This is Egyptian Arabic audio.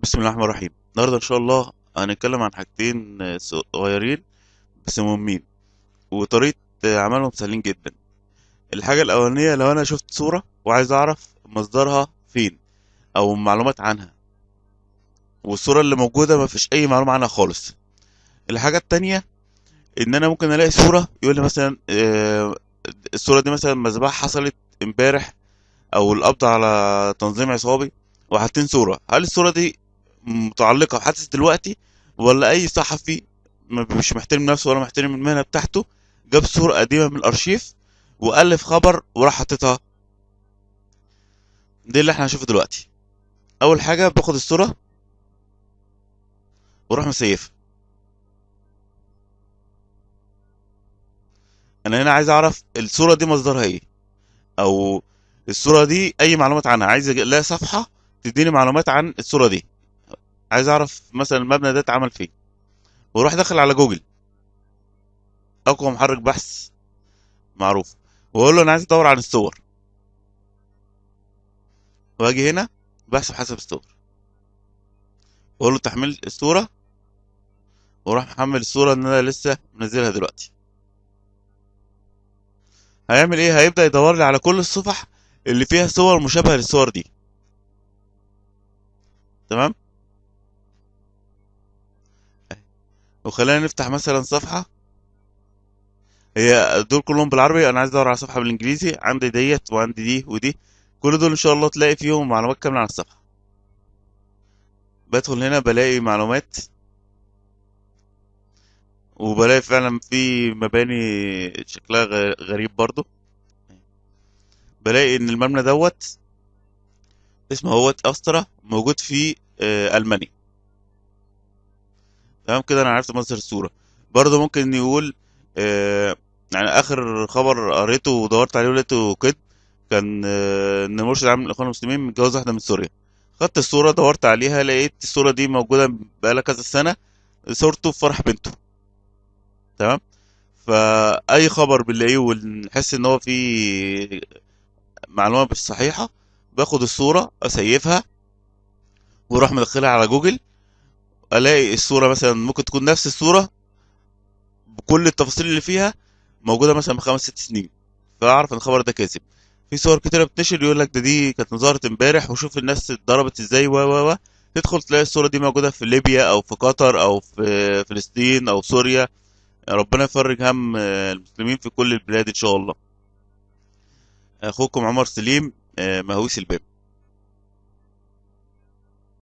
بسم الله الرحمن الرحيم النهارده ان شاء الله هنتكلم عن حاجتين آه، صغيرين بس مهمين وطريقة آه، عملهم سهلين جدا الحاجة الأولانية لو أنا شفت صورة وعايز أعرف مصدرها فين أو معلومات عنها والصورة اللي موجودة ما فيش أي معلومة عنها خالص الحاجة التانية إن أنا ممكن ألاقي صورة يقول لي مثلا آه، الصورة دي مثلا مذبحة حصلت امبارح أو القبض على تنظيم عصابي وحاطين صورة هل الصورة دي متعلقة بحادث دلوقتي ولا أي صحفي م- مش محترم نفسه ولا محترم المهنة بتاعته جاب صورة قديمة من الأرشيف وألف خبر وراح حاططها دي اللي احنا هنشوفه دلوقتي أول حاجة باخد الصورة وأروح مسيفها أنا هنا عايز أعرف الصورة دي مصدرها إيه أو الصورة دي أي معلومات عنها عايز ألاقي صفحة تديني معلومات عن الصورة دي عايز أعرف مثلا المبنى ده اتعمل فين واروح داخل على جوجل أقوى محرك بحث معروف واقول له انا عايز ادور عن الصور واجي هنا بحث بحسب الصور واقول له تحميل الصوره واروح محمل الصوره اللي انا لسه منزلها دلوقتي هيعمل ايه هيبدا يدور لي على كل الصفح اللي فيها صور مشابهه للصور دي تمام وخلينا نفتح مثلا صفحه هي دول كلهم بالعربي انا عايز ادور على صفحه بالانجليزي عندي ديت وعندي دي ودي كل دول ان شاء الله تلاقي فيهم معلومات كامله عن الصفحه بدخل هنا بلاقي معلومات وبلاقي فعلا في مباني شكلها غ- غريب برضو بلاقي ان المبنى دوت اسمه هوت استرا موجود في آه، المانيا تمام كده انا عرفت مصدر الصوره برضو ممكن يقول آه، يعني اخر خبر قريته ودورت عليه ولقيته كده كان آه، ان مرشد عام الاخوان المسلمين متجوز واحده من سوريا خدت الصوره دورت عليها لقيت الصوره دي موجوده بقالها كذا سنه صورته في فرح بنته تمام فاي خبر بنلاقيه ونحس ان هو فيه معلومه مش صحيحه باخد الصوره اسيفها واروح مدخلها على جوجل الاقي الصوره مثلا ممكن تكون نفس الصوره بكل التفاصيل اللي فيها موجوده مثلا من خمس ست سنين فاعرف ان الخبر ده كاذب في صور كتيره بتنشر يقول لك ده دي كانت ظهرت امبارح وشوف الناس اتضربت ازاي و و و تدخل تلاقي الصوره دي موجوده في ليبيا او في قطر او في فلسطين او سوريا ربنا يفرج هم آه، المسلمين في كل البلاد ان شاء الله اخوكم عمر سليم آه، مهووس الباب